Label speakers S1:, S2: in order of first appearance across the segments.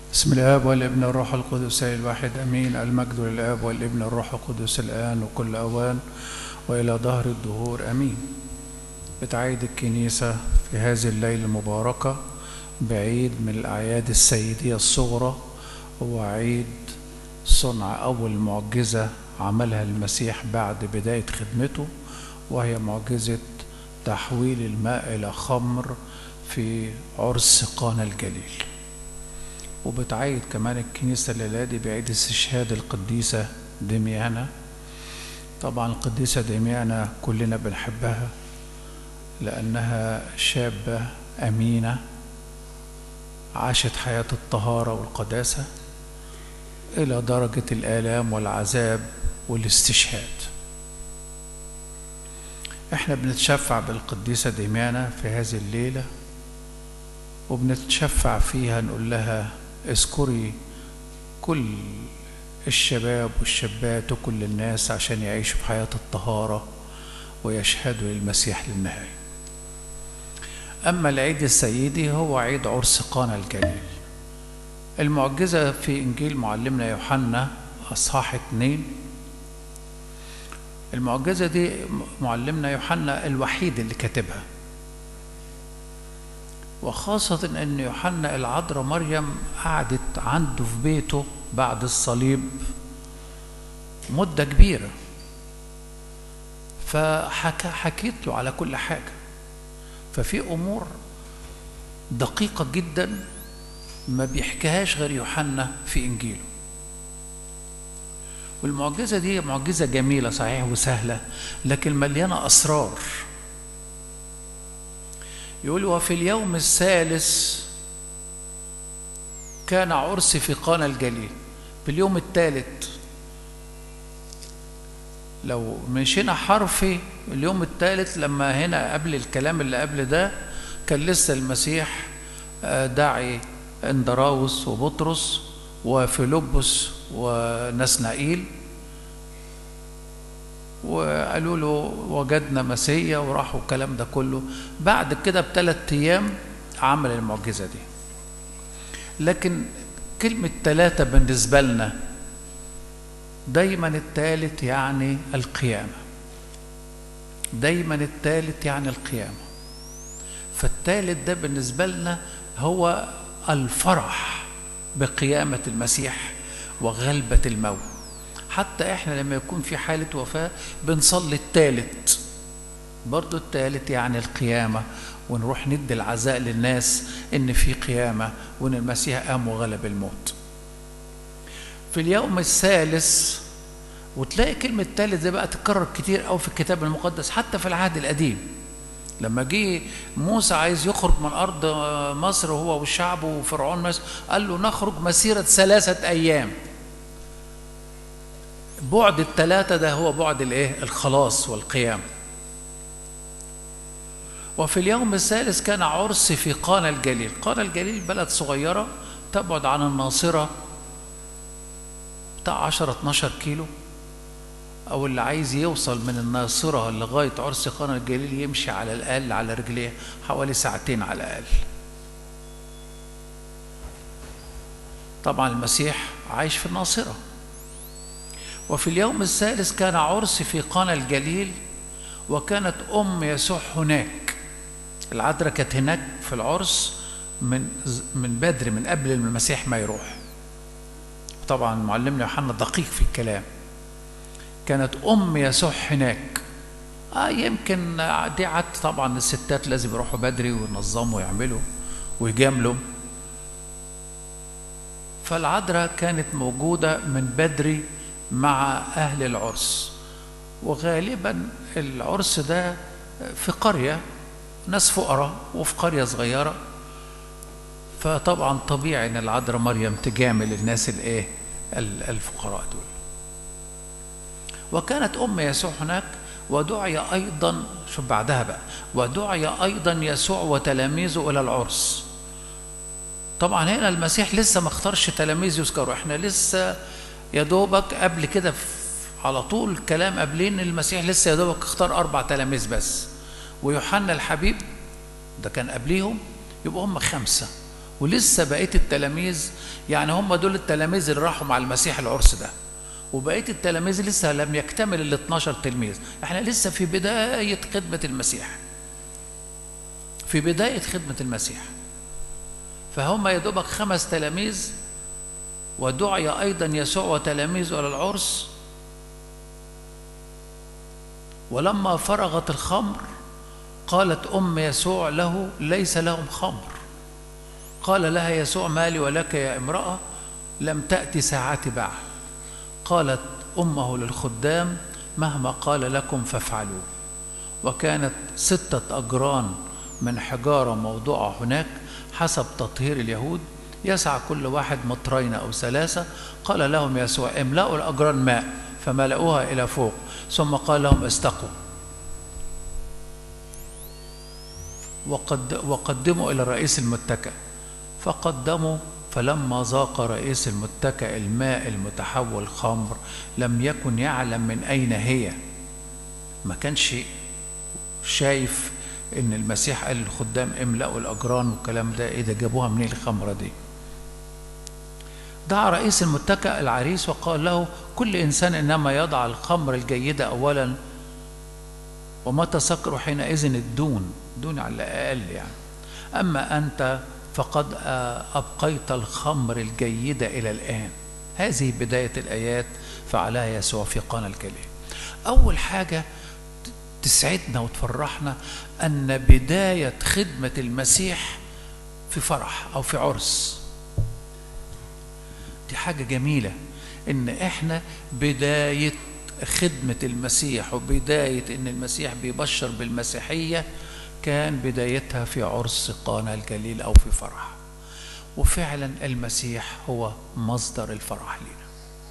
S1: بسم الآب والابن والروح القدس الواحد أمين المجد للآب والابن والروح القدس الآن وكل أوان وإلى ظهر الدهور أمين بتعيد الكنيسة في هذه الليلة المباركة بعيد من الأعياد السيدية الصغرى هو عيد صنع أول معجزة عملها المسيح بعد بداية خدمته وهي معجزة تحويل الماء إلى خمر في عرس قانا الجليل وبتعيد كمان الكنيسة الليلة دي بعيد استشهاد القديسة دميانة طبعا القديسة دميانة كلنا بنحبها لأنها شابة أمينة عاشت حياة الطهارة والقداسة إلى درجة الآلام والعذاب والاستشهاد احنا بنتشفع بالقديسة ديمانة في هذه الليلة وبنتشفع فيها نقول لها اذكري كل الشباب والشابات وكل الناس عشان يعيشوا في حياة الطهارة ويشهدوا للمسيح للنهاية أما العيد السيدي هو عيد عرس قانا الجليل المعجزة في إنجيل معلمنا يوحنا أصحاح اتنين المعجزة دي معلمنا يوحنا الوحيد اللي كاتبها وخاصة أن يوحنا العذراء مريم قعدت عنده في بيته بعد الصليب مدة كبيرة فحكيت له على كل حاجة ففي أمور دقيقة جدا ما بيحكيهاش غير يوحنا في إنجيله والمعجزة دي معجزة جميلة صحيح وسهلة لكن مليانة أسرار يقول وفي اليوم الثالث كان عرس في قانا الجليل في اليوم الثالث لو مشينا حرفي اليوم الثالث لما هنا قبل الكلام اللي قبل ده كان لسه المسيح داعي اندراوس وبطرس وفيلبس ونسنائيل وقالوا له وجدنا مسيا وراحوا الكلام ده كله بعد كده بثلاث ايام عمل المعجزه دي لكن كلمه ثلاثه بالنسبه لنا دايما الثالث يعني القيامه دايما الثالث يعني القيامه فالثالث ده بالنسبه لنا هو الفرح بقيامه المسيح وغلبه الموت حتى احنا لما يكون في حالة وفاة بنصلي الثالث برضو الثالث يعني القيامة ونروح ندي العزاء للناس ان في قيامة وان المسيح قام وغلب الموت في اليوم الثالث وتلاقي كلمة ثالث دي بقى تتكرر كتير قوي في الكتاب المقدس حتى في العهد القديم لما جه موسى عايز يخرج من ارض مصر هو والشعب وفرعون مصر قال له نخرج مسيرة ثلاثة ايام بعد الثلاثة ده هو بعد الايه الخلاص والقيام وفي اليوم الثالث كان عرس في قانا الجليل قانا الجليل بلد صغيرة تبعد عن الناصرة بتاع 10 12 كيلو أو اللي عايز يوصل من الناصرة لغاية عرس قانا الجليل يمشي على الأقل على رجليه حوالي ساعتين على الأقل طبعا المسيح عايش في الناصره وفي اليوم الثالث كان عرس في قانا الجليل وكانت أم يسوع هناك العذراء كانت هناك في العرس من من بدري من قبل المسيح ما يروح طبعا معلمنا يوحنا دقيق في الكلام كانت أم يسوع هناك آه يمكن دي عادة طبعا الستات لازم يروحوا بدري وينظموا ويعملوا ويجاملوا فالعذراء كانت موجودة من بدري مع أهل العرس وغالبا العرس ده في قرية ناس فقراء وفي قرية صغيرة فطبعا طبيعي ان العذراء مريم تجامل الناس الايه الفقراء دول وكانت ام يسوع هناك ودعي ايضا شوف بعدها بقى ودعي ايضا يسوع وتلاميذه الى العرس طبعا هنا المسيح لسه ما اختارش تلاميذ يذكروا احنا لسه يا دوبك قبل كده على طول كلام قبلين المسيح لسه يا دوبك اختار اربع تلاميذ بس ويوحنا الحبيب ده كان قبليهم يبقى هم خمسه ولسه بقيه التلاميذ يعني هم دول التلاميذ اللي راحوا مع المسيح العرس ده وبقيه التلاميذ لسه لم يكتمل ال 12 تلميذ احنا لسه في بدايه خدمه المسيح في بدايه خدمه المسيح فهم يا دوبك خمس تلاميذ ودعي ايضا يسوع وتلاميذه الى العرس ولما فرغت الخمر قالت ام يسوع له ليس لهم خمر قال لها يسوع مالي ولك يا امراه لم تاتي ساعتي بعد قالت امه للخدام مهما قال لكم فافعلوا وكانت سته اجران من حجاره موضوعه هناك حسب تطهير اليهود يسعى كل واحد مطرين او ثلاثه قال لهم يسوع املأوا الاجران ماء فملأوها الى فوق ثم قال لهم استقوا وقد وقدموا الى رئيس المتكأ فقدموا فلما ذاق رئيس المتكأ الماء المتحول خمر لم يكن يعلم من أين هي ما كانش شايف ان المسيح قال للخدام املأوا الأجران والكلام ده ايه ده جابوها منين الخمرة دي دعا رئيس المتكأ العريس وقال له كل إنسان إنما يضع الخمر الجيدة أولا ومتى سكر حينئذ الدون دون على الأقل يعني أما أنت فقد أبقيت الخمر الجيدة إلى الآن هذه بداية الآيات فعلها يسوع في قانا الكلام أول حاجة تسعدنا وتفرحنا أن بداية خدمة المسيح في فرح أو في عرس دي حاجة جميلة إن إحنا بداية خدمة المسيح وبداية إن المسيح بيبشر بالمسيحية كان بدايتها في عرس قانا الجليل أو في فرح وفعلا المسيح هو مصدر الفرح لنا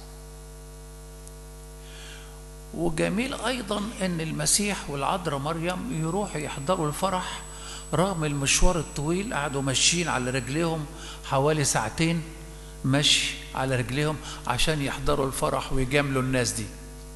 S1: وجميل أيضا أن المسيح والعذراء مريم يروحوا يحضروا الفرح رغم المشوار الطويل قعدوا ماشيين على رجليهم حوالي ساعتين مشي على رجليهم عشان يحضروا الفرح ويجاملوا الناس دي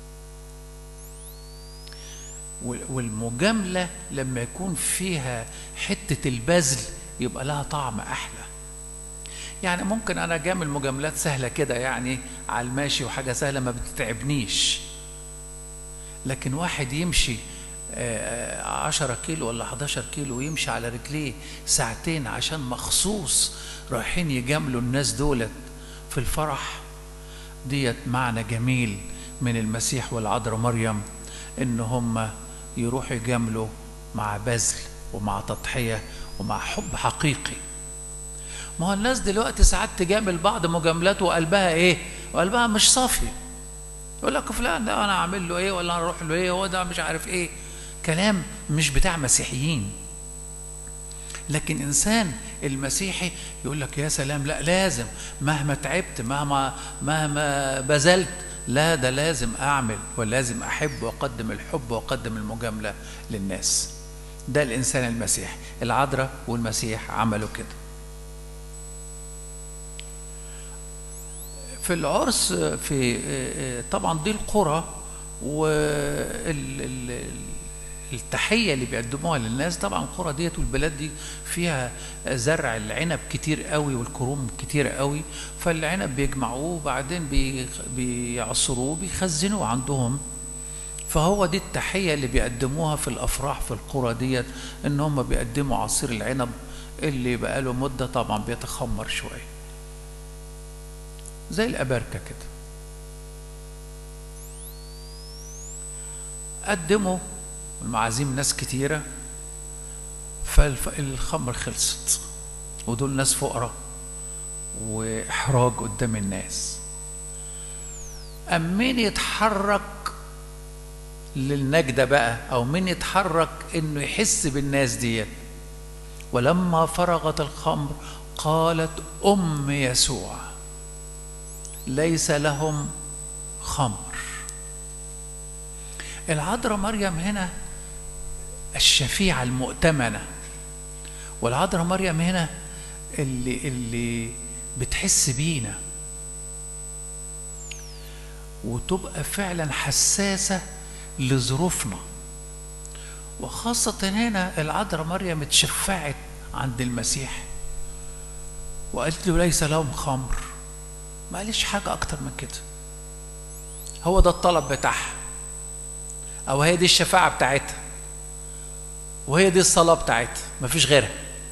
S1: والمجاملة لما يكون فيها حتة البذل يبقى لها طعم أحلى يعني ممكن أنا أجامل مجاملات سهلة كده يعني على الماشي وحاجة سهلة ما بتتعبنيش لكن واحد يمشي عشرة كيلو ولا 11 كيلو ويمشي على رجليه ساعتين عشان مخصوص رايحين يجاملوا الناس دولت في الفرح ديت معنى جميل من المسيح والعذراء مريم ان هم يروحوا يجاملوا مع بذل ومع تضحية ومع حب حقيقي ما هو الناس دلوقتي ساعات تجامل بعض مجاملات وقلبها ايه وقلبها مش صافي يقول لك فلان ده انا اعمل له ايه ولا انا اروح له ايه هو ده مش عارف ايه كلام مش بتاع مسيحيين لكن انسان المسيحي يقول لك يا سلام لا لازم مهما تعبت مهما مهما بذلت لا ده لازم اعمل ولازم احب واقدم الحب واقدم المجامله للناس ده الانسان المسيحي العذراء والمسيح عملوا كده في العرس في طبعا دي القرى والتحية اللي بيقدموها للناس طبعا القرى ديت والبلاد دي فيها زرع العنب كتير قوي والكروم كتير قوي فالعنب بيجمعوه وبعدين بيعصروه بيخزنوه عندهم فهو دي التحية اللي بيقدموها في الأفراح في القرى ديت إن هم بيقدموا عصير العنب اللي بقاله مدة طبعا بيتخمر شوية زي الأباركة كده قدموا المعازيم ناس كتيرة فالخمر خلصت ودول ناس فقراء وإحراج قدام الناس أم مين يتحرك للنجدة بقى أو مين يتحرك إنه يحس بالناس ديت ولما فرغت الخمر قالت أم يسوع ليس لهم خمر العذراء مريم هنا الشفيعة المؤتمنة والعذراء مريم هنا اللي اللي بتحس بينا وتبقى فعلا حساسة لظروفنا وخاصة هنا العذراء مريم اتشفعت عند المسيح وقالت له ليس لهم خمر ما قالش حاجة أكتر من كده هو ده الطلب بتاعها أو هي دي الشفاعة بتاعتها وهي دي الصلاة بتاعتها مفيش غيرها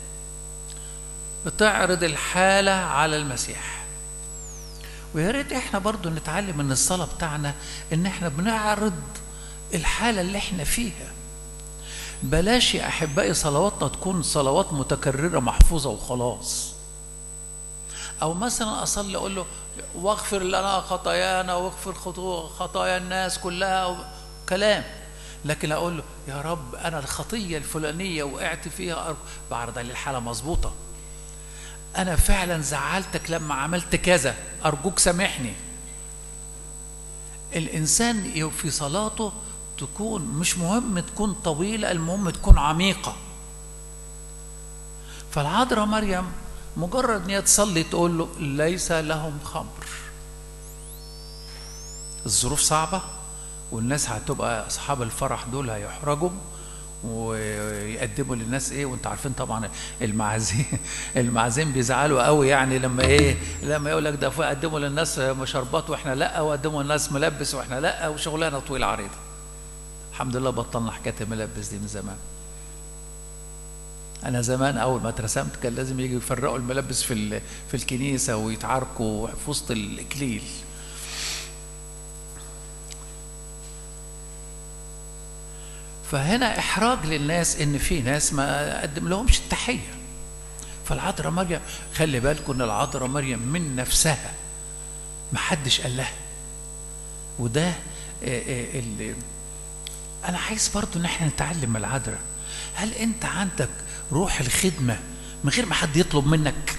S1: بتعرض الحالة على المسيح ويا ريت احنا برضو نتعلم من الصلاة بتاعنا ان احنا بنعرض الحالة اللي احنا فيها بلاش يا احبائي صلواتنا تكون صلوات متكررة محفوظة وخلاص او مثلا اصلي اقول له واغفر لنا خطايانا واغفر خطايا الناس كلها كلام لكن اقول له يا رب انا الخطيه الفلانيه وقعت فيها بعرض عليه الحاله مظبوطه انا فعلا زعلتك لما عملت كذا ارجوك سامحني الانسان في صلاته تكون مش مهم تكون طويله المهم تكون عميقه فالعذراء مريم مجرد ان هي تصلي تقول له ليس لهم خمر الظروف صعبه والناس هتبقى اصحاب الفرح دول هيحرجوا ويقدموا للناس ايه وانتوا عارفين طبعا المعازيم المعازيم بيزعلوا قوي يعني لما ايه لما يقول لك ده قدموا للناس مشربات واحنا لا وقدموا للناس ملبس واحنا لا وشغلانه طويله عريضه الحمد لله بطلنا حكايه الملبس دي من زمان انا زمان اول ما اترسمت كان لازم يجي يفرقوا الملبس في في الكنيسه ويتعاركوا في وسط الاكليل فهنا احراج للناس ان في ناس ما قدم لهمش التحيه فالعذراء مريم خلي بالكم ان العذراء مريم من نفسها ما حدش قال لها وده اللي انا عايز برضو ان احنا نتعلم من العذراء هل انت عندك روح الخدمه من غير ما حد يطلب منك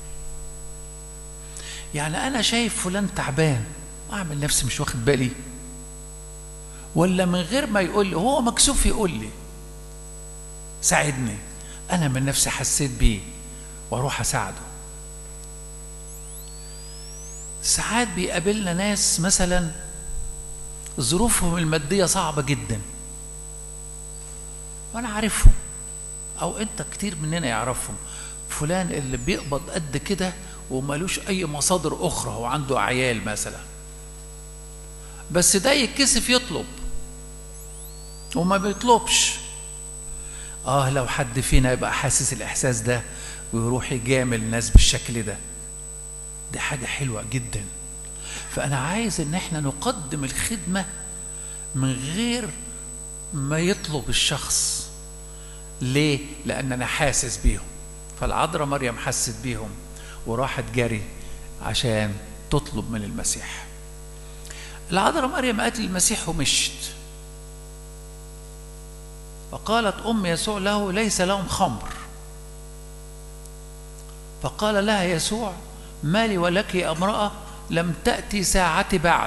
S1: يعني انا شايف فلان تعبان اعمل نفسي مش واخد بالي ولا من غير ما يقول لي هو مكسوف يقول لي ساعدني انا من نفسي حسيت بيه واروح اساعده ساعات بيقابلنا ناس مثلا ظروفهم المادية صعبة جدا وأنا عارفهم أو أنت كتير مننا يعرفهم فلان اللي بيقبض قد كده ومالوش أي مصادر أخرى وعنده عيال مثلا بس ده يتكسف يطلب وما بيطلبش اه لو حد فينا يبقى حاسس الاحساس ده ويروح يجامل الناس بالشكل ده دي حاجة حلوة جدا فأنا عايز إن احنا نقدم الخدمة من غير ما يطلب الشخص ليه؟ لأن أنا حاسس بيهم فالعذراء مريم حست بيهم وراحت جري عشان تطلب من المسيح العذراء مريم قالت للمسيح ومشت فقالت أم يسوع له ليس لهم خمر فقال لها يسوع ما لي ولك يا امرأة لم تأتي ساعتي بعد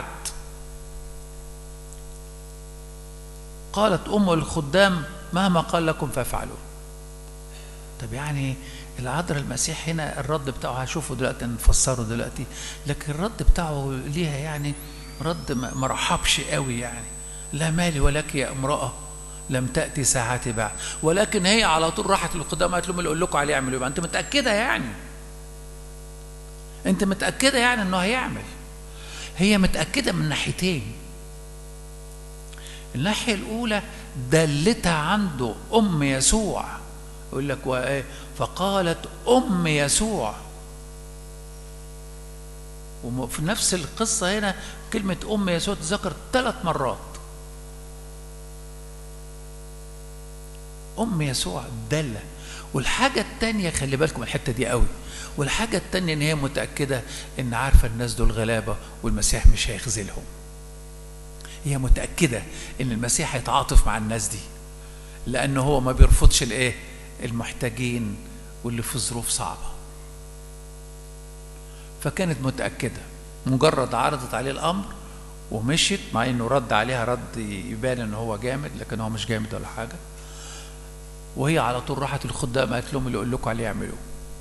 S1: قالت أم الخدام مهما قال لكم فافعلوا طب يعني العذراء المسيح هنا الرد بتاعه هشوفه دلوقتي نفسره دلوقتي لكن الرد بتاعه ليها يعني رد ما رحبش قوي يعني لا مالي ولك يا امرأة لم تأتي ساعتي بعد ولكن هي على طول راحت للقدام قالت لهم اللي اقول لكم عليه اعملوا يبقى انت متأكدة يعني انت متأكدة يعني انه هيعمل هي متأكدة من ناحيتين الناحية الأولى دلتها عنده أم يسوع يقول لك وإيه فقالت أم يسوع وفي نفس القصة هنا كلمة أم يسوع تذكر ثلاث مرات أم يسوع دلة والحاجة التانية خلي بالكم الحتة دي قوي والحاجة التانية إن هي متأكدة إن عارفة الناس دول غلابة والمسيح مش هيخذلهم هي متأكدة إن المسيح هيتعاطف مع الناس دي لأنه هو ما بيرفضش الإيه المحتاجين واللي في ظروف صعبة فكانت متأكدة مجرد عرضت عليه الأمر ومشيت مع إنه رد عليها رد يبان إن هو جامد لكن هو مش جامد ولا حاجة وهي على طول راحت الخدام قالت لهم اللي اقول لكم عليه اعملوه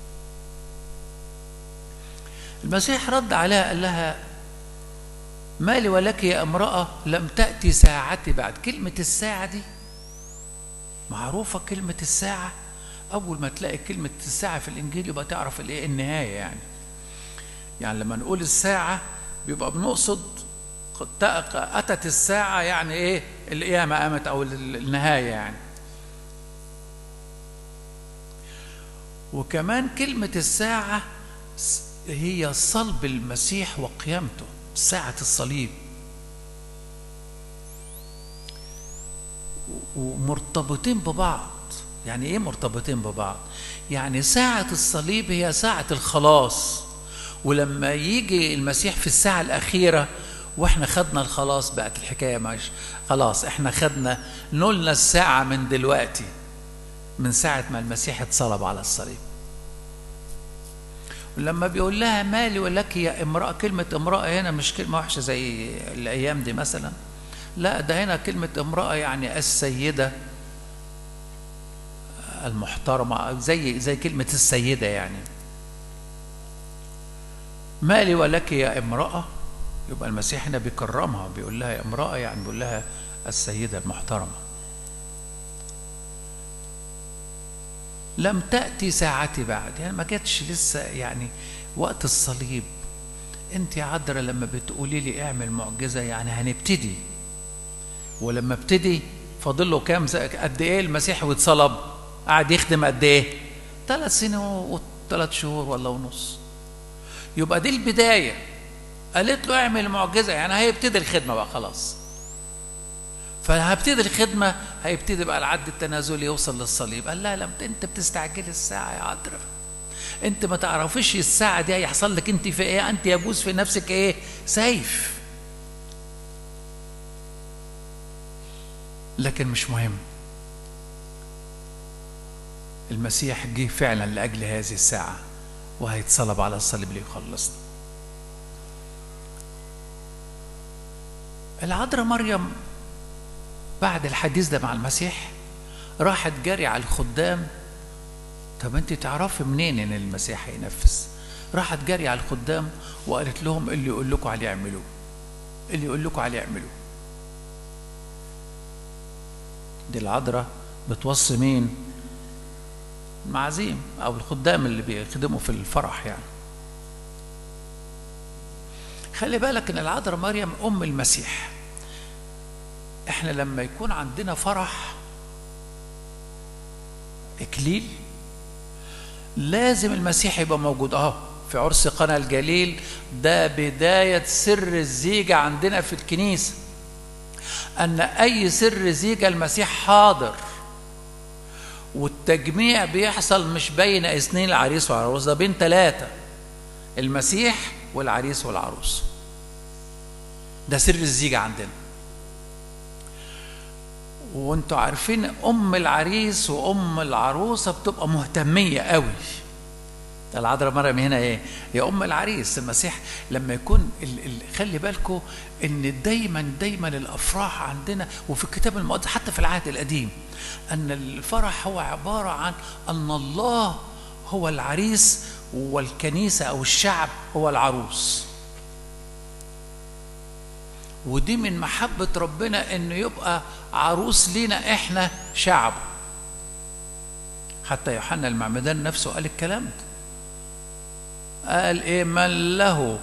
S1: المسيح رد عليها قال لها ما لي ولك يا امرأة لم تأتي ساعتي بعد كلمة الساعة دي معروفة كلمة الساعة اول ما تلاقي كلمه الساعه في الانجيل يبقى تعرف الايه النهايه يعني يعني لما نقول الساعه بيبقى بنقصد اتت الساعه يعني ايه القيامه قامت او النهايه يعني وكمان كلمه الساعه هي صلب المسيح وقيامته ساعه الصليب ومرتبطين ببعض يعني ايه مرتبطين ببعض يعني ساعة الصليب هي ساعة الخلاص ولما يجي المسيح في الساعة الأخيرة واحنا خدنا الخلاص بقت الحكاية مش خلاص احنا خدنا نولنا الساعة من دلوقتي من ساعة ما المسيح اتصلب على الصليب ولما بيقول لها مالي ولك يا امرأة كلمة امرأة هنا مش كلمة وحشة زي الأيام دي مثلا لا ده هنا كلمة امرأة يعني السيدة المحترمة زي زي كلمة السيدة يعني مالي ولك يا امرأة يبقى المسيح هنا بيكرمها بيقول لها يا امرأة يعني بيقول لها السيدة المحترمة لم تأتي ساعتي بعد يعني ما جاتش لسه يعني وقت الصليب انت يا عذرا لما بتقولي لي اعمل معجزة يعني هنبتدي ولما ابتدي فاضل له كام قد ايه المسيح واتصلب قعد يخدم قد ايه ثلاث سنين وثلاث شهور ولا ونص يبقى دي البدايه قالت له اعمل معجزه يعني هيبتدي الخدمه بقى خلاص فهبتدي الخدمه هيبتدي بقى العد التنازلي يوصل للصليب قال لا لا انت بتستعجلي الساعه يا عذرا انت ما تعرفيش الساعه دي هيحصل لك انت في ايه انت يجوز في نفسك ايه سيف لكن مش مهم المسيح جه فعلا لاجل هذه الساعه وهيتصلب على الصليب ليخلصنا العذراء مريم بعد الحديث ده مع المسيح راحت جري على الخدام طب انت تعرفي منين ان المسيح هينفذ راحت جري على الخدام وقالت لهم اللي يقول لكم عليه اعملوه اللي يقول لكم عليه اعملوه دي العذراء بتوصي مين المعازيم او الخدام اللي بيخدموا في الفرح يعني خلي بالك ان العذراء مريم ام المسيح احنا لما يكون عندنا فرح اكليل لازم المسيح يبقى موجود اهو في عرس قنا الجليل ده بداية سر الزيجة عندنا في الكنيسة أن أي سر زيجة المسيح حاضر والتجميع بيحصل مش بين اثنين العريس والعروس ده بين ثلاثة المسيح والعريس والعروس ده سر الزيجة عندنا وانتوا عارفين ام العريس وام العروسة بتبقى مهتمية قوي ده العذراء مريم هنا ايه هي ام العريس المسيح لما يكون ال ال خلي بالكم ان دايما دايما الافراح عندنا وفي الكتاب المقدس حتى في العهد القديم ان الفرح هو عباره عن ان الله هو العريس والكنيسه او الشعب هو العروس ودي من محبه ربنا انه يبقى عروس لينا احنا شعبه حتى يوحنا المعمدان نفسه قال الكلام ده قال ايه من له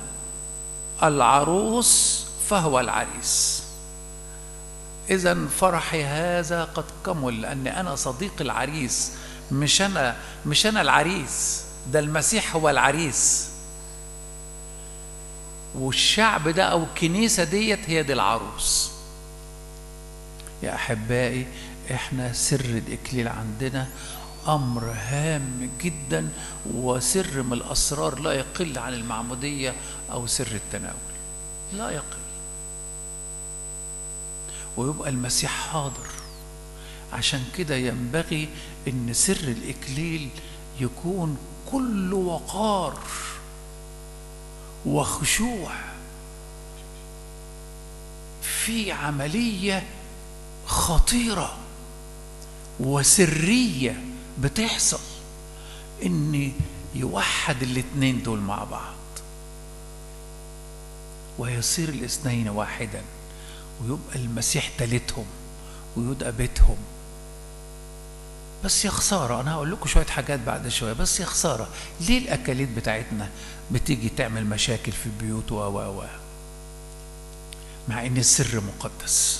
S1: العروس فهو العريس اذا فرحي هذا قد كمل لان انا صديق العريس مش انا مش انا العريس ده المسيح هو العريس والشعب ده او الكنيسه ديت هي دي العروس يا احبائي احنا سر الاكليل عندنا امر هام جدا وسر من الاسرار لا يقل عن المعموديه او سر التناول لا يقل ويبقى المسيح حاضر عشان كده ينبغي ان سر الاكليل يكون كل وقار وخشوع في عمليه خطيره وسريه بتحصل ان يوحد الاثنين دول مع بعض ويصير الاثنين واحدا ويبقى المسيح تالتهم ويبقى بيتهم بس يا خسارة أنا هقول لكم شوية حاجات بعد شوية بس يا خسارة ليه الأكاليد بتاعتنا بتيجي تعمل مشاكل في البيوت و و و مع إن السر مقدس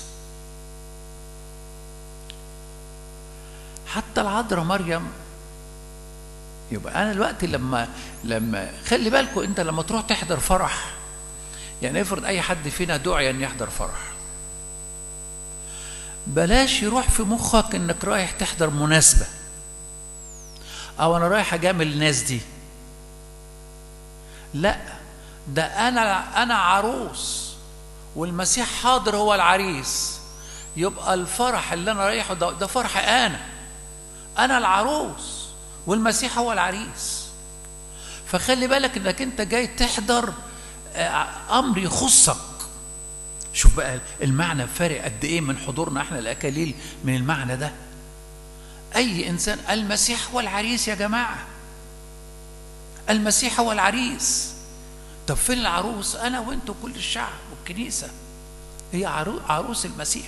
S1: حتى العذراء مريم يبقى أنا دلوقتي لما لما خلي بالكم أنت لما تروح تحضر فرح يعني افرض أي حد فينا دعي إن يحضر فرح بلاش يروح في مخك انك رايح تحضر مناسبة او انا رايح اجامل الناس دي لا ده انا انا عروس والمسيح حاضر هو العريس يبقى الفرح اللي انا رايحه ده, ده فرح انا انا العروس والمسيح هو العريس فخلي بالك انك انت جاي تحضر امر يخصك شوف بقى المعنى فارق قد ايه من حضورنا احنا الاكاليل من المعنى ده اي انسان المسيح هو العريس يا جماعه المسيح هو العريس طب فين العروس انا وانتوا كل الشعب والكنيسه هي عروس المسيح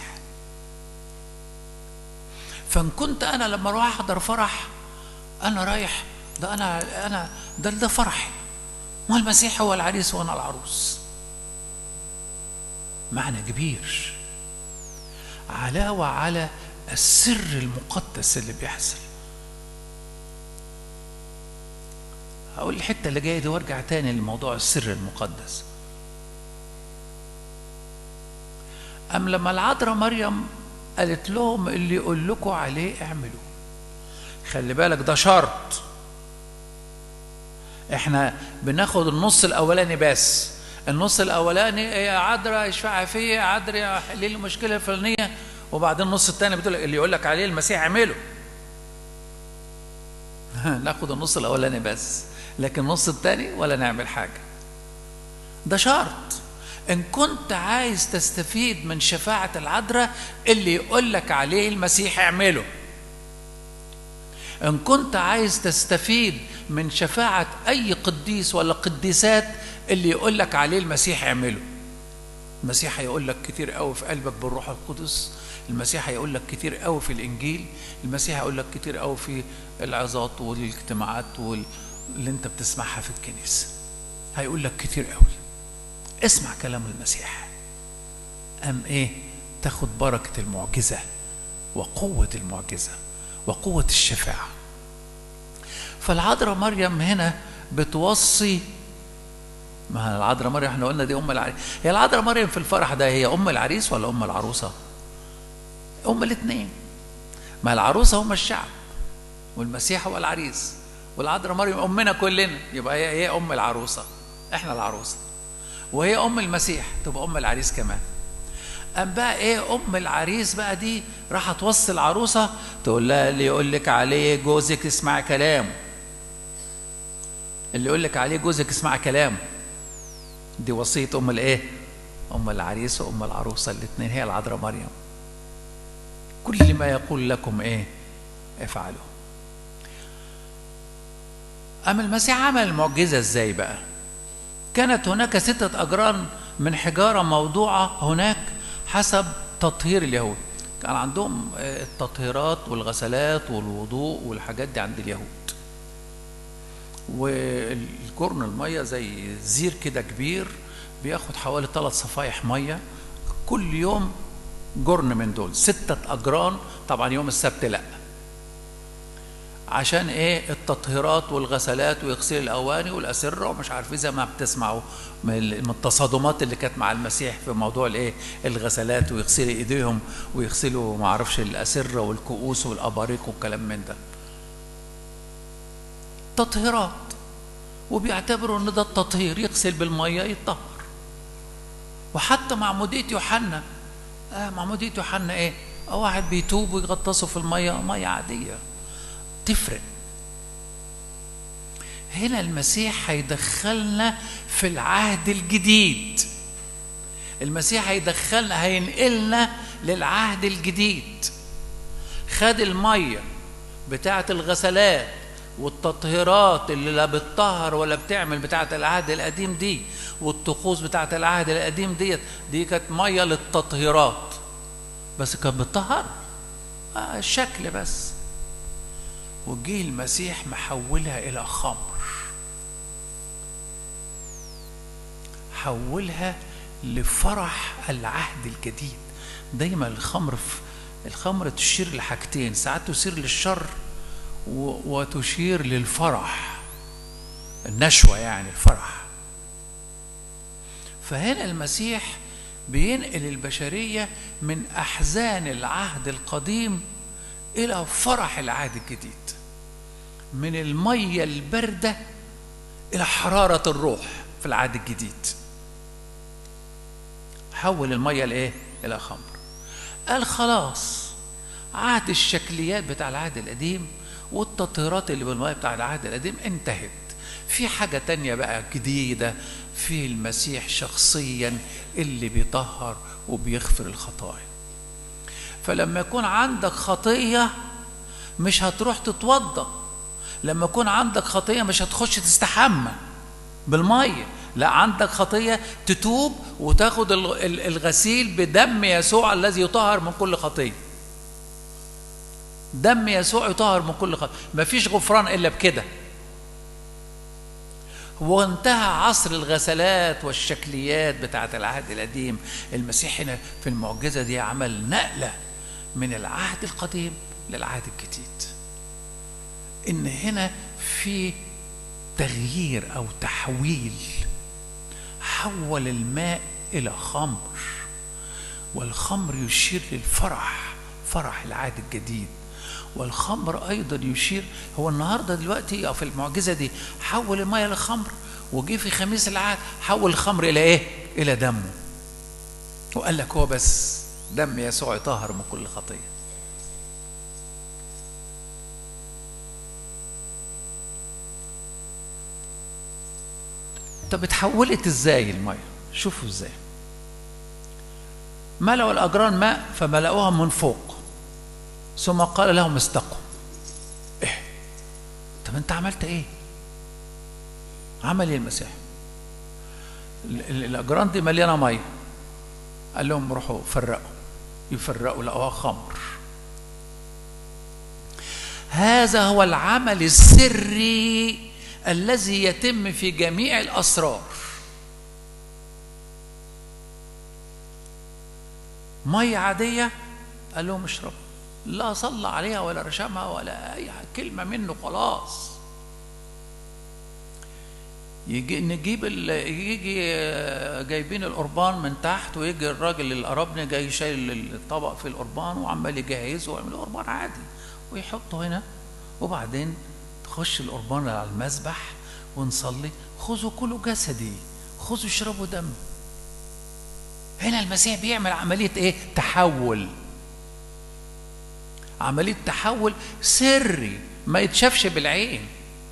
S1: فان كنت انا لما اروح احضر فرح انا رايح ده انا انا ده ده فرحي ما المسيح هو العريس وانا العروس معنى كبير علاوة على السر المقدس اللي بيحصل هقول الحتة اللي جاية دي وارجع تاني لموضوع السر المقدس أم لما العذراء مريم قالت لهم اللي يقول لكم عليه اعملوه خلي بالك ده شرط احنا بناخد النص الاولاني بس النص الاولاني يا عذراء اشفع فيا يا عذراء حلي لي المشكله الفلانيه وبعدين النص الثاني بتقول اللي يقول لك عليه المسيح اعمله ناخد النص الاولاني بس لكن النص الثاني ولا نعمل حاجه ده شرط ان كنت عايز تستفيد من شفاعه العذراء اللي يقول لك عليه المسيح اعمله ان كنت عايز تستفيد من شفاعه اي قديس ولا قديسات اللي يقول لك عليه المسيح اعمله المسيح هيقول لك كتير قوي في قلبك بالروح القدس المسيح هيقول لك كتير قوي في الانجيل المسيح هيقول لك كتير قوي في العظات والاجتماعات وال... اللي انت بتسمعها في الكنيسه هيقول لك كتير قوي اسمع كلام المسيح ام ايه تاخد بركه المعجزه وقوه المعجزه وقوه الشفاعه فالعذراء مريم هنا بتوصي ما العذراء مريم احنا قلنا دي ام العريس هي العذراء مريم في الفرح ده هي ام العريس ولا ام العروسه ام الاثنين ما العروسه هم الشعب والمسيح هو العريس والعذراء مريم امنا كلنا يبقى هي هي ام العروسه احنا العروسه وهي ام المسيح تبقى ام العريس كمان أم بقى إيه أم العريس بقى دي راح توصي العروسة تقول لها اللي يقول لك عليه جوزك اسمع كلامه اللي يقول لك عليه جوزك اسمع كلامه دي وصية أم الإيه؟ أم العريس وأم العروسة الاثنين هي العذراء مريم كل ما يقول لكم إيه؟ افعلوا أما المسيح عمل المعجزة إزاي بقى؟ كانت هناك ستة أجران من حجارة موضوعة هناك حسب تطهير اليهود كان عندهم التطهيرات والغسلات والوضوء والحاجات دي عند اليهود والجرن الميه زي زير كده كبير بياخد حوالي ثلاث صفايح ميه كل يوم جرن من دول ستة أجران طبعا يوم السبت لأ عشان ايه التطهيرات والغسلات ويغسل الاواني والاسره ومش عارف زي ما بتسمعوا من التصادمات اللي كانت مع المسيح في موضوع الايه الغسلات ويغسلوا ايديهم ويغسلوا ما اعرفش الاسره والكؤوس والاباريق والكلام من ده تطهيرات وبيعتبروا ان ده التطهير يغسل بالميه يتطهر وحتى معموديه يوحنا آه معموديه يوحنا ايه واحد بيتوب ويغطسه في الميه ميه عاديه تفرق هنا المسيح هيدخلنا في العهد الجديد المسيح هيدخلنا هينقلنا للعهد الجديد خد الميه بتاعه الغسلات والتطهيرات اللي لا بتطهر ولا بتعمل بتاعه العهد القديم دي والطقوس بتاعه العهد القديم ديت دي كانت ميه للتطهيرات بس كانت بتطهر آه الشكل بس وجه المسيح محولها إلى خمر حولها لفرح العهد الجديد دايما الخمر في الخمر تشير لحاجتين ساعات تشير للشر وتشير للفرح النشوة يعني الفرح فهنا المسيح بينقل البشرية من أحزان العهد القديم إلى فرح العهد الجديد من المية الباردة إلى حرارة الروح في العهد الجديد حول المية لإيه؟ إلى خمر قال خلاص عهد الشكليات بتاع العهد القديم والتطهيرات اللي بالمية بتاع العهد القديم انتهت في حاجة تانية بقى جديدة في المسيح شخصيا اللي بيطهر وبيغفر الخطايا فلما يكون عندك خطية مش هتروح تتوضأ لما يكون عندك خطية مش هتخش تستحمى بالمية لا عندك خطية تتوب وتاخد الغسيل بدم يسوع الذي يطهر من كل خطية دم يسوع يطهر من كل خطية مفيش غفران إلا بكده وانتهى عصر الغسلات والشكليات بتاعة العهد القديم المسيح هنا في المعجزة دي عمل نقلة من العهد القديم للعهد الجديد ان هنا في تغيير او تحويل حول الماء الى خمر والخمر يشير للفرح فرح العهد الجديد والخمر ايضا يشير هو النهارده دلوقتي او في المعجزه دي حول الميه لخمر وجي في خميس العهد حول الخمر الى ايه؟ الى دمه وقال لك هو بس دم يسوع يطهر من كل خطيه طب اتحولت ازاي الميه شوفوا ازاي ملأوا الأجران ماء فملأوها من فوق ثم قال لهم استقوا ايه طب انت عملت ايه عمل ايه المسيح الأجران دي مليانة مية قال لهم روحوا فرقوا يفرقوا لقوها خمر هذا هو العمل السري الذي يتم في جميع الأسرار مية عادية قال لهم اشربوا لا صلى عليها ولا رشمها ولا أي كلمة منه خلاص يجي نجيب يجي جايبين القربان من تحت ويجي الراجل القربني جاي شايل الطبق في القربان وعمال يجهزه ويعمل قربان عادي ويحطه هنا وبعدين تخش القربان على المذبح ونصلي خذوا كلوا جسدي خذوا اشربوا دم هنا المسيح بيعمل عملية ايه تحول عملية تحول سري ما يتشافش بالعين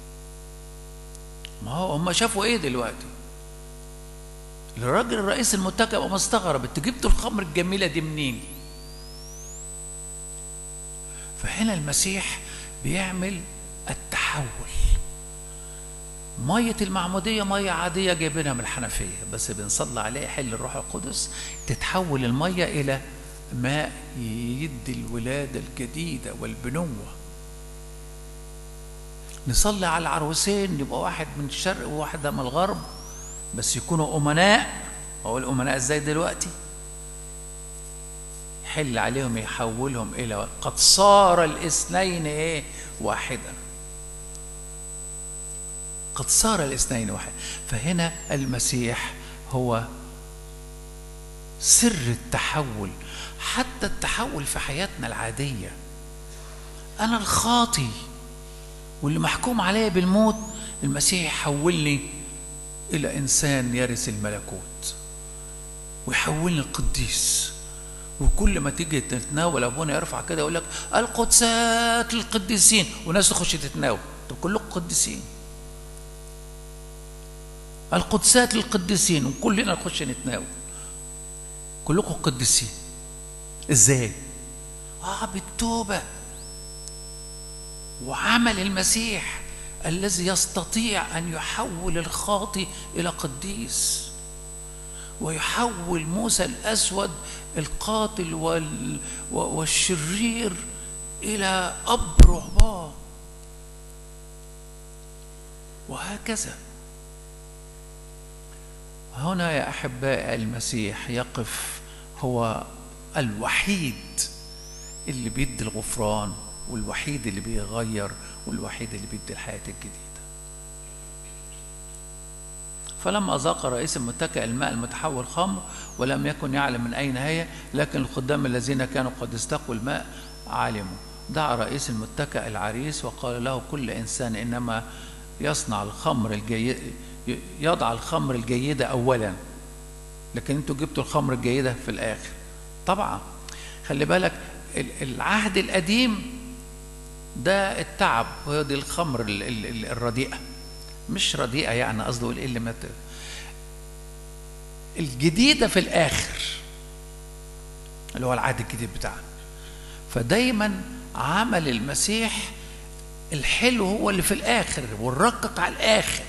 S1: ما هو هم شافوا ايه دلوقتي الراجل الرئيس المتكئ مستغرب انت جبتوا الخمر الجميله دي منين فهنا المسيح بيعمل التحول مية المعمودية مية عادية جايبينها من الحنفية بس بنصلي عليها حل الروح القدس تتحول المية إلى ماء يدي الولادة الجديدة والبنوة نصلي على العروسين يبقى واحد من الشرق وواحدة من الغرب بس يكونوا أمناء هو الأمناء إزاي دلوقتي يحل عليهم يحولهم إلى قد صار الاثنين إيه واحدا قد صار الاثنين واحد فهنا المسيح هو سر التحول حتى التحول في حياتنا العادية أنا الخاطي واللي محكوم عليه بالموت المسيح يحولني إلى إنسان يرث الملكوت ويحولني القديس وكل ما تيجي تتناول ابونا يرفع كده يقول لك القدسات للقديسين وناس تخش تتناول طب كلكم قديسين القدسات للقديسين وكلنا نخش نتناول كلكم قديسين ازاي اه بالتوبه وعمل المسيح الذي يستطيع ان يحول الخاطي الى قديس ويحول موسى الاسود القاتل وال والشرير الى اب رهبان وهكذا هنا يا احباء المسيح يقف هو الوحيد اللي بيدي الغفران والوحيد اللي بيغير والوحيد اللي بيدي الحياه الجديده فلما أذاق رئيس المتكئ الماء المتحول خمر ولم يكن يعلم من أين هي لكن الخدام الذين كانوا قد استقوا الماء علموا دعا رئيس المتكئ العريس وقال له كل إنسان إنما يصنع الخمر الجيد يضع الخمر الجيدة أولا لكن انتوا جبتوا الخمر الجيدة في الآخر طبعا خلي بالك العهد القديم ده التعب وهي دي الخمر الرديئة مش رديئة يعني قصده ايه اللي مات الجديدة في الآخر اللي هو العهد الجديد بتاعنا فدايما عمل المسيح الحلو هو اللي في الآخر والرقق على الآخر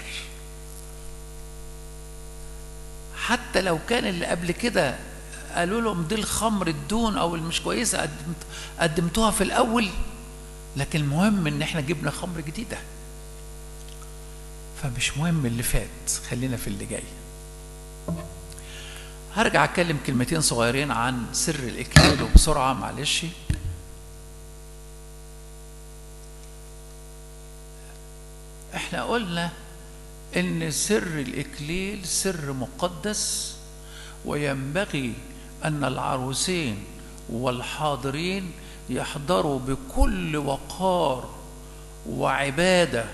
S1: حتى لو كان اللي قبل كده قالوا لهم دي الخمر الدون او المش كويسه قدمت قدمتوها في الاول لكن المهم ان احنا جبنا خمر جديده فمش مهم اللي فات خلينا في اللي جاي هرجع اتكلم كلمتين صغيرين عن سر الاكليل وبسرعه معلش احنا قلنا ان سر الاكليل سر مقدس وينبغي ان العروسين والحاضرين يحضروا بكل وقار وعباده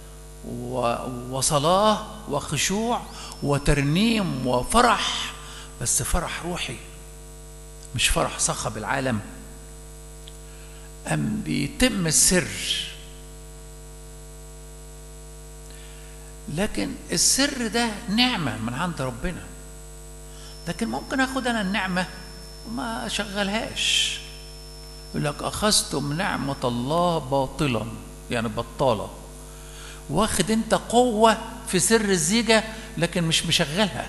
S1: وصلاه وخشوع وترنيم وفرح بس فرح روحي مش فرح صخب العالم أم بيتم السر لكن السر ده نعمة من عند ربنا لكن ممكن اخد انا النعمة وما اشغلهاش يقول لك اخذتم نعمة الله باطلا يعني بطالة واخد انت قوة في سر الزيجة لكن مش مشغلها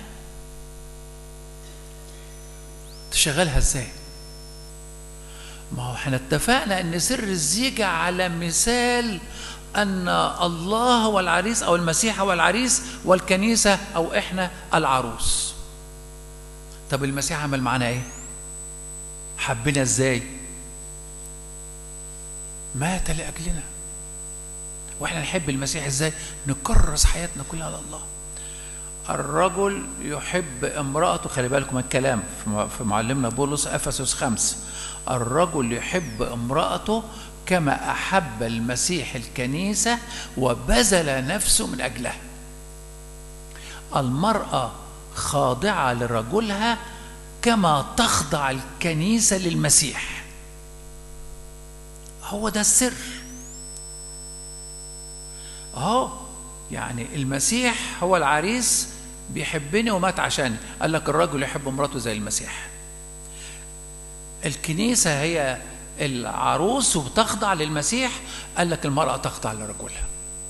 S1: تشغلها ازاي ما هو احنا اتفقنا ان سر الزيجة على مثال ان الله هو العريس او المسيح هو العريس والكنيسة او احنا العروس طب المسيح عمل معانا ايه حبنا ازاي مات لاجلنا واحنا نحب المسيح ازاي نكرس حياتنا كلها على الله الرجل يحب امرأته خلي بالكم الكلام في معلمنا بولس افسس خمس الرجل يحب امرأته كما احب المسيح الكنيسه وبذل نفسه من اجلها المراه خاضعه لرجلها كما تخضع الكنيسه للمسيح هو ده السر اهو يعني المسيح هو العريس بيحبني ومات عشاني قال لك الرجل يحب مراته زي المسيح الكنيسه هي العروس وبتخضع للمسيح قال لك المرأة تخضع لرجلها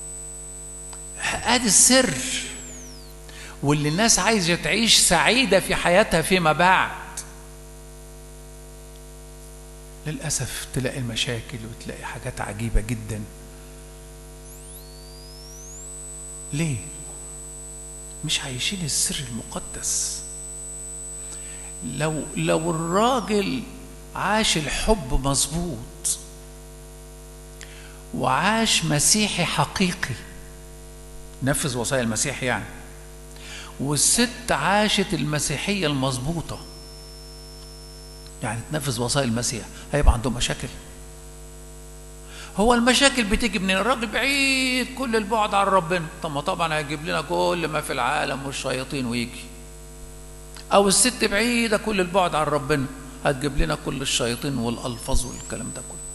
S1: ادي السر واللي الناس عايزة تعيش سعيدة في حياتها فيما بعد للأسف تلاقي المشاكل وتلاقي حاجات عجيبة جدا ليه؟ مش عايشين السر المقدس لو لو الراجل عاش الحب مظبوط وعاش مسيحي حقيقي نفذ وصايا المسيح يعني والست عاشت المسيحية المظبوطة يعني تنفذ وصايا المسيح هيبقى عندهم مشاكل هو المشاكل بتيجي من الراجل بعيد كل البعد عن ربنا طب ما طبعا هيجيب لنا كل ما في العالم والشياطين ويجي او الست بعيده كل البعد عن ربنا هتجيب لنا كل الشياطين والالفاظ والكلام ده كله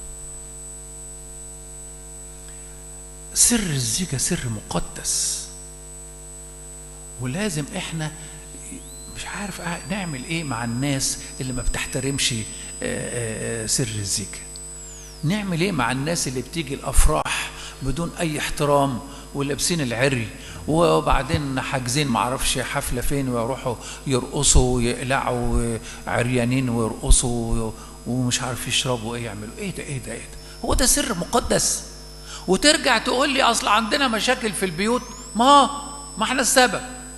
S1: سر الزيجه سر مقدس ولازم احنا مش عارف نعمل ايه مع الناس اللي ما بتحترمش سر الزيجه نعمل ايه مع الناس اللي بتيجي الافراح بدون اي احترام ولابسين العري وبعدين حاجزين معرفش حفلة فين ويروحوا يرقصوا ويقلعوا عريانين ويرقصوا ومش عارف يشربوا ايه يعملوا ايه ده ايه ده ايه ده هو ده سر مقدس وترجع تقول لي اصل عندنا مشاكل في البيوت ما ما احنا السبب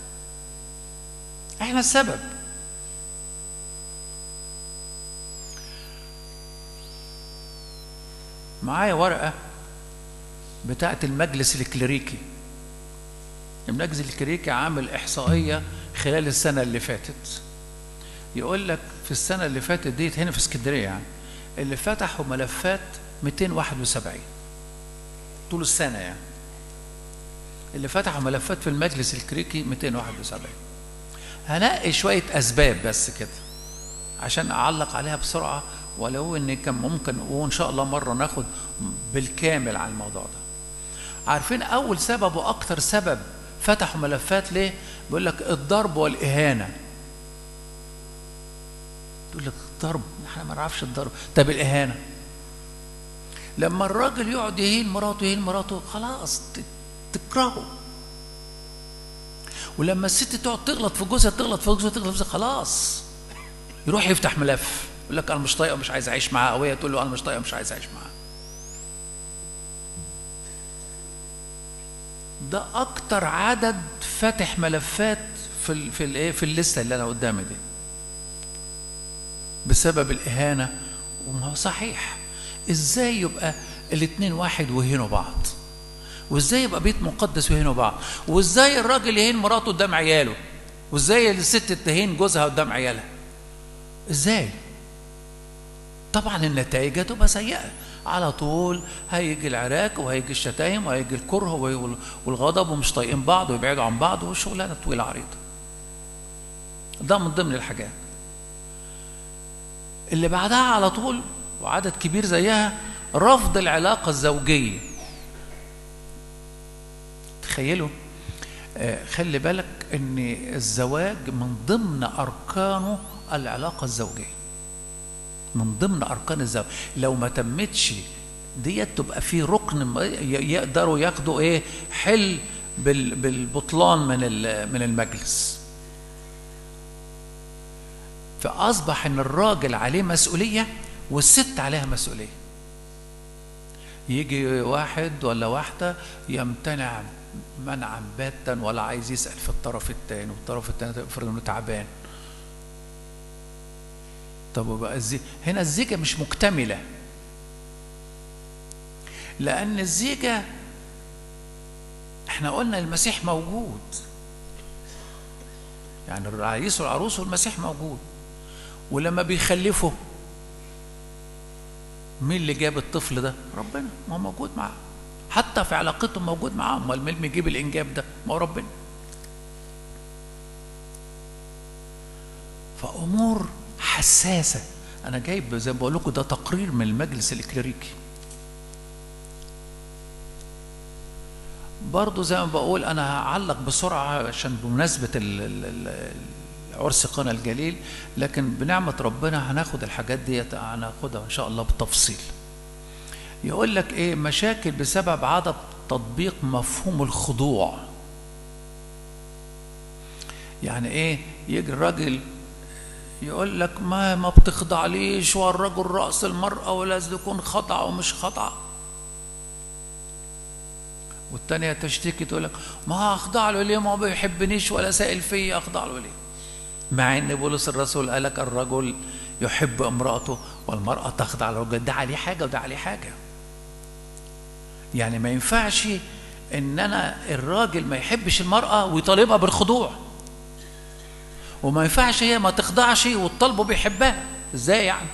S1: احنا السبب معايا ورقة بتاعت المجلس الكليريكي المجلس الكليريكي عامل إحصائية خلال السنة اللي فاتت يقول لك في السنة اللي فاتت ديت هنا في اسكندرية يعني اللي فتحوا ملفات 271 طول السنة يعني اللي فتحوا ملفات في المجلس الكريكي 271 هنقي شوية أسباب بس كده عشان أعلق عليها بسرعة ولو إن كان ممكن وإن شاء الله مرة ناخد بالكامل على الموضوع ده عارفين أول سبب وأكتر سبب فتحوا ملفات ليه؟ بيقول لك الضرب والإهانة تقول لك الضرب احنا ما نعرفش الضرب طب الإهانة لما الراجل يقعد يهين مراته يهين مراته خلاص تكرهه ولما الست تقعد تغلط في جوزها تغلط في جوزها تغلط في جوزها خلاص يروح يفتح ملف يقول لك انا مش طايقه مش عايز اعيش معاها او هي تقول له انا مش طايقه مش عايز اعيش معاها ده اكتر عدد فاتح ملفات في ال في الايه في الليسته اللي انا قدامي دي بسبب الاهانه وما هو صحيح ازاي يبقى الاثنين واحد ويهينوا بعض وازاي يبقى بيت مقدس ويهينوا بعض وازاي الراجل يهين مراته قدام عياله وازاي الست تهين جوزها قدام عيالها ازاي طبعا النتائج هتبقى سيئه على طول هيجي العراك وهيجي الشتايم وهيجي الكره والغضب ومش طايقين بعض ويبعدوا عن بعض وشغلانه طويله عريضه ده من ضمن الحاجات اللي بعدها على طول وعدد كبير زيها رفض العلاقة الزوجية تخيلوا آه خلي بالك ان الزواج من ضمن اركانه العلاقة الزوجية من ضمن اركان الزواج لو ما تمتش ديت تبقى في ركن يقدروا ياخدوا ايه حل بالبطلان من من المجلس فاصبح ان الراجل عليه مسؤوليه والست عليها مسؤوليه يجي واحد ولا واحده يمتنع منعا باتا ولا عايز يسال في الطرف الثاني والطرف الثاني افرض انه تعبان طب وبقى الزي... هنا الزيجه مش مكتمله لان الزيجه احنا قلنا المسيح موجود يعني العريس والعروس والمسيح موجود ولما بيخلفوا مين اللي جاب الطفل ده؟ ربنا ما هو موجود معاه حتى في علاقتهم موجود معاهم امال مين اللي يجيب الانجاب ده؟ ما هو ربنا فامور حساسه انا جايب زي ما بقول لكم ده تقرير من المجلس الكليريكي برضه زي ما بقول انا هعلق بسرعه عشان بمناسبه ال ال عرس قنا الجليل لكن بنعمة ربنا هناخد الحاجات دي هناخدها إن شاء الله بالتفصيل يقول لك إيه مشاكل بسبب عدم تطبيق مفهوم الخضوع يعني إيه يجي الراجل يقول لك ما ما بتخضعليش والرجل رأس المرأة ولازم يكون خضع ومش خضع والتانية تشتكي تقول لك ما أخضع له ليه ما بيحبنيش ولا سائل فيا أخضع له ليه مع ان بولس الرسول قال لك الرجل يحب امراته والمراه تخضع للرجل ده عليه حاجه وده عليه حاجه يعني ما ينفعش ان انا الراجل ما يحبش المراه ويطالبها بالخضوع وما ينفعش هي ما تخضعش وتطالبه بيحبها ازاي يعني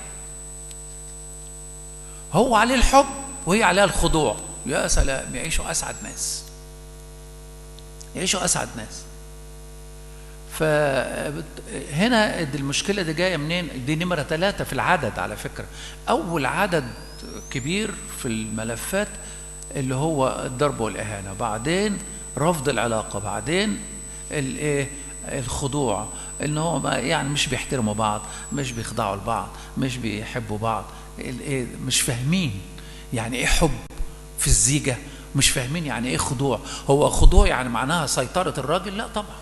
S1: هو عليه الحب وهي عليها الخضوع يا سلام يعيشوا اسعد ناس يعيشوا اسعد ناس فهنا المشكلة دي جاية منين؟ دي نمرة ثلاثة في العدد على فكرة. أول عدد كبير في الملفات اللي هو الضرب والإهانة، بعدين رفض العلاقة، بعدين الإيه؟ الخضوع ان هو يعني مش بيحترموا بعض مش بيخضعوا لبعض مش بيحبوا بعض الايه مش فاهمين يعني ايه حب في الزيجه مش فاهمين يعني ايه خضوع هو خضوع يعني معناها سيطره الراجل لا طبعا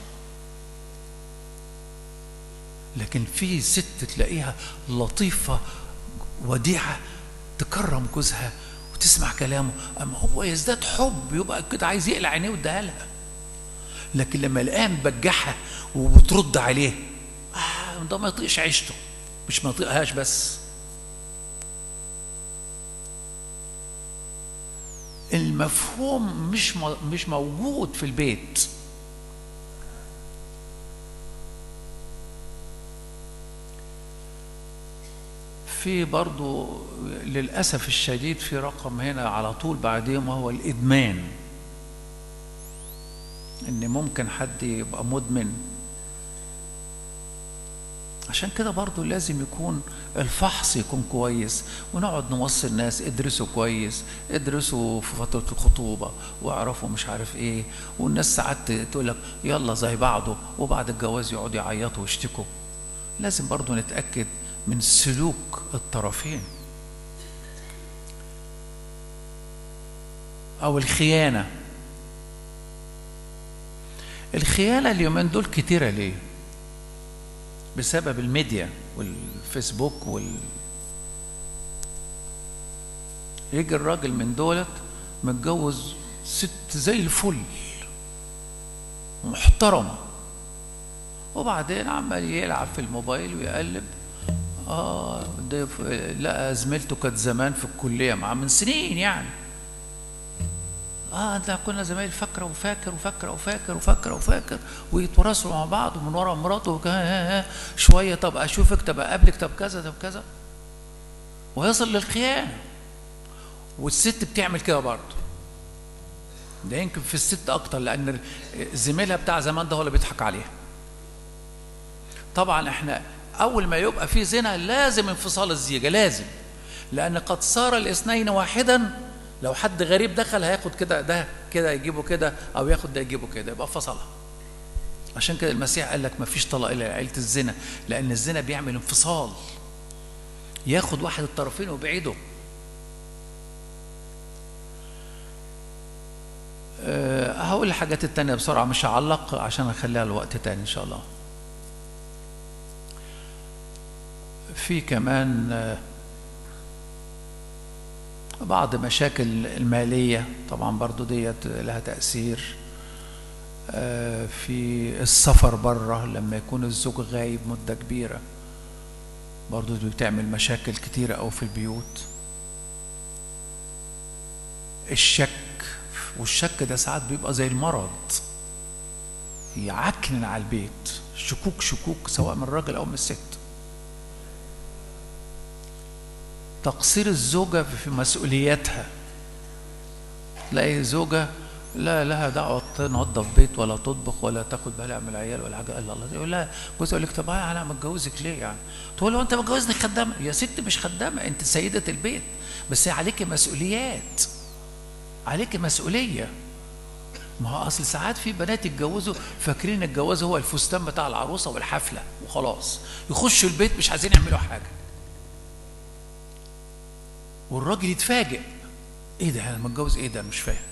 S1: لكن في ست تلاقيها لطيفة وديعة تكرم جوزها وتسمع كلامه أما هو يزداد حب يبقى كده عايز يقلع عينيه ويديها لها لكن لما الاقيها مبجحه وبترد عليه آه ده ما يطيقش عيشته مش ما يطيقهاش بس المفهوم مش مش موجود في البيت في برضو للأسف الشديد في رقم هنا على طول بعدين وهو الإدمان إن ممكن حد يبقى مدمن عشان كده برضو لازم يكون الفحص يكون كويس ونقعد نوصي الناس ادرسوا كويس ادرسوا في فترة الخطوبة واعرفوا مش عارف ايه والناس ساعات تقول لك يلا زي بعضه وبعد الجواز يقعدوا يعيطوا ويشتكوا لازم برضو نتأكد من سلوك الطرفين او الخيانة الخيانة اليومين دول كتيرة ليه بسبب الميديا والفيسبوك وال يجي الراجل من دولت متجوز ست زي الفل محترمة وبعدين عمال يلعب في الموبايل ويقلب اه ده لقى زميلته كانت زمان في الكلية معاه من سنين يعني اه انت كنا زمايل فاكره وفاكر وفاكره وفاكر وفاكره وفاكر ويتواصلوا مع بعض ومن ورا مراته شويه طب اشوفك طب اقابلك طب كذا طب كذا ويصل للخيانه والست بتعمل كده برضه ده يمكن في الست اكتر لان زميلها بتاع زمان ده هو اللي بيضحك عليها طبعا احنا اول ما يبقى في زنا لازم انفصال الزيجه لازم لان قد صار الاثنين واحدا لو حد غريب دخل هياخد كده ده كده يجيبه كده او ياخد ده يجيبه كده يبقى فصلها عشان كده المسيح قال لك ما فيش طلاق الا عيله الزنا لان الزنا بيعمل انفصال ياخد واحد الطرفين ويبعده أه هقول الحاجات التانية بسرعة مش هعلق عشان اخليها لوقت تاني ان شاء الله في كمان أه بعض مشاكل المالية طبعا برضو ديت لها تأثير في السفر بره لما يكون الزوج غايب مدة كبيرة برضو دي بتعمل مشاكل كتيرة أو في البيوت الشك والشك ده ساعات بيبقى زي المرض يعكنن على البيت شكوك شكوك سواء من الراجل أو من الست تقصير الزوجة في مسؤولياتها تلاقي زوجة لا لها دعوة تنظف بيت ولا تطبخ ولا تاخد بالها من العيال ولا حاجة إلا الله يقول لها جوزها يقول لك طب أنا متجوزك ليه يعني؟ تقول له أنت متجوزني خدامة يا ست مش خدامة أنت سيدة البيت بس عليك مسؤوليات عليك مسؤولية ما هو أصل ساعات في بنات يتجوزوا فاكرين الجواز هو الفستان بتاع العروسة والحفلة وخلاص يخشوا البيت مش عايزين يعملوا حاجة والراجل يتفاجئ ايه ده انا متجوز ايه ده مش فاهم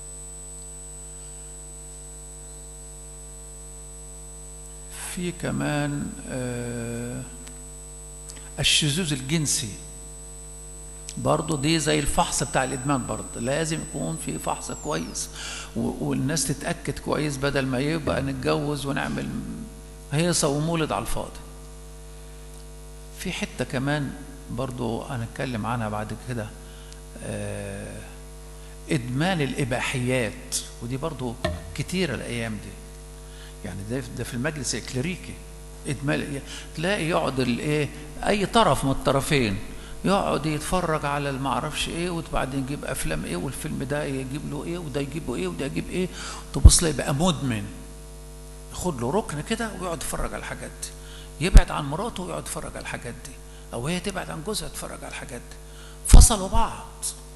S1: في كمان آه الشذوذ الجنسي برضه دي زي الفحص بتاع الادمان برضه لازم يكون في فحص كويس والناس تتاكد كويس بدل ما يبقى نتجوز ونعمل هيصه ومولد على الفاضي في حته كمان برضو هنتكلم عنها بعد كده آه ادمان الاباحيات ودي برضو كتيرة الايام دي يعني ده, ده في المجلس الكليريكي ادمان تلاقي يقعد الايه اي طرف من الطرفين يقعد يتفرج على المعرفش ايه وبعدين يجيب افلام ايه والفيلم ده يجيب له ايه وده يجيب له ايه وده يجيب ايه تبص له يبقى مدمن ياخد له ركن كده ويقعد يتفرج على الحاجات دي يبعد عن مراته ويقعد يتفرج على الحاجات دي او هي تبعد عن جوزها تتفرج على الحاجات دي فصلوا بعض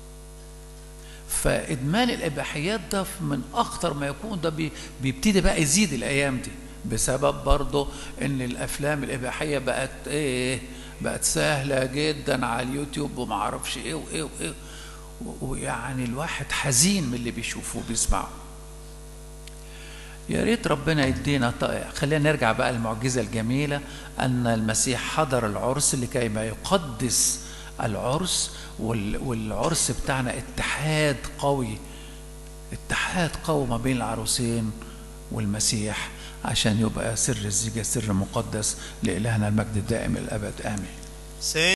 S1: فادمان الاباحيات ده من اخطر ما يكون ده بي بيبتدي بقى يزيد الايام دي بسبب برضه ان الافلام الاباحيه بقت ايه بقت سهله جدا على اليوتيوب وما اعرفش ايه وايه وايه ويعني الواحد حزين من اللي بيشوفه وبيسمعه يا ريت ربنا يدينا خلينا نرجع بقى المعجزة الجميلة أن المسيح حضر العرس لكي ما يقدس العرس والعرس بتاعنا اتحاد قوي اتحاد قوي ما بين العروسين والمسيح عشان يبقى سر الزيجة سر مقدس لإلهنا المجد الدائم الأبد آمين
S2: Say